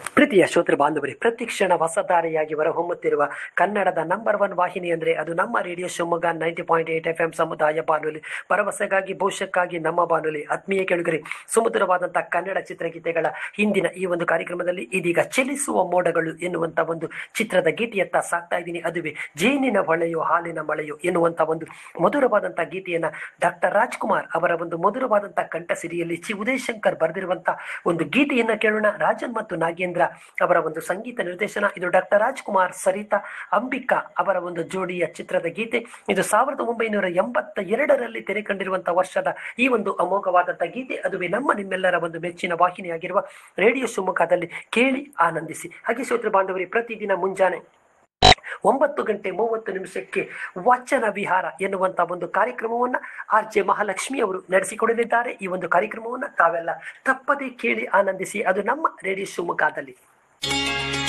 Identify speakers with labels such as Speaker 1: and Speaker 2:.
Speaker 1: ಪ್ರೀತಿಯ ಶ್ರೋತೃ ಬಾಂಧವರೇ ಪ್ರತಿಕ್ಷಣ ಹೊಸದಾರಿಯಾಗಿ ಹೊರಹೊಮ್ಮುತ್ತಿರುವ ಕನ್ನಡದ ನಂಬರ್ ಒನ್ ವಾಹಿನಿ ಅಂದರೆ ಅದು ನಮ್ಮ radio Shivamogga ninety point eight F M ಸಮುದಾಯ ಬಾನುಲಿ ಭರವಸೆಗಾಗಿ ಭವಿಷ್ಯಕ್ಕಾಗಿ ನಮ್ಮ ಬಾನುಲಿ ಆತ್ಮೀಯ ಕೆಳಗರೆ ಸುಮಧುರವಾದಂತಹ ಕನ್ನಡ ಚಿತ್ರಗೀತೆಗಳ ಹಿಂದಿನ ಈ ಒಂದು ಕಾರ್ಯಕ್ರಮದಲ್ಲಿ ಇದೀಗ ಚಲಿಸುವ ಮೋಡಗಳು ಎನ್ನುವಂತ ಒಂದು ಚಿತ್ರದ ಗೀತೆಯತ್ತ ಸಾಕ್ತಾ ಇದ್ದೀನಿ ಅದುವೇ ಜೇನಿನ ಹೊಳೆಯೋ ಹಾಲಿನ ಮಳೆಯೋ ಎನ್ನುವಂತ ಒಂದು ಮಧುರವಾದಂತಹ ಗೀತೆಯನ್ನ ಡಾಕ್ಟರ್ ರಾಜ್ಕುಮಾರ್ ಅವರ ಒಂದು ಮಧುರವಾದಂತಹ ಕಂಠಸಿರಿಯಲ್ಲಿ ಚಿ ಉದಯಶಂಕರ್ ಬರೆದಿರುವಂತಹ ಒಂದು ಗೀತೆಯನ್ನ ಕೇಳೋಣ ರಾಜನ್ ಮತ್ತು ನಾಗೇಂದ್ರ ಅವರ ಒಂದು ಸಂಗೀತ ನಿರ್ದೇಶನ ಇದು ಡಾಕ್ಟರ್ ರಾಜ್ಕುಮಾರ್ ಸರಿತಾ ಅಂಬಿಕಾ ಅವರ ಒಂದು ಜೋಡಿಯ ಚಿತ್ರದ ಗೀತೆ ಇದು ಸಾವಿರದ ಒಂಬೈನೂರ ಎಂಬತ್ತ ಎರಡರಲ್ಲಿ ತೆರೆ ಕಂಡಿರುವಂತಹ ವರ್ಷದ ಈ ಒಂದು ಅಮೋಘವಾದಂತಹ ಗೀತೆ ಅದುವೇ ನಮ್ಮ ನಿಮ್ಮೆಲ್ಲರ ಒಂದು ಮೆಚ್ಚಿನ ವಾಹಿನಿಯಾಗಿರುವ ರೇಡಿಯೋ ಶಿವಮೊಗ್ಗದಲ್ಲಿ ಕೇಳಿ ಆನಂದಿಸಿ ಹಾಗೆ ಶ್ರೋತೃ ಬಾಂಧವರೇ ಪ್ರತಿದಿನ ಮುಂಜಾನೆ ಒಂಬತ್ತು ಗಂಟೆ ಮೂವತ್ತು ನಿಮಿಷಕ್ಕೆ ವಚನ ವಿಹಾರ ಎನ್ನುವಂತ ಒಂದು ಕಾರ್ಯಕ್ರಮವನ್ನ ಆರ್ ಜೆ ಮಹಾಲಕ್ಷ್ಮಿ ಅವರು ನಡೆಸಿಕೊಡಲಿದ್ದಾರೆ ಈ ಒಂದು ಕಾರ್ಯಕ್ರಮವನ್ನ ತಾವೆಲ್ಲ ತಪ್ಪದೇ ಕೇಳಿ ಆನಂದಿಸಿ ಅದು ನಮ್ಮ ರೇಡಿಯೋ ಶಿವಮೊಗ್ಗದಲ್ಲಿ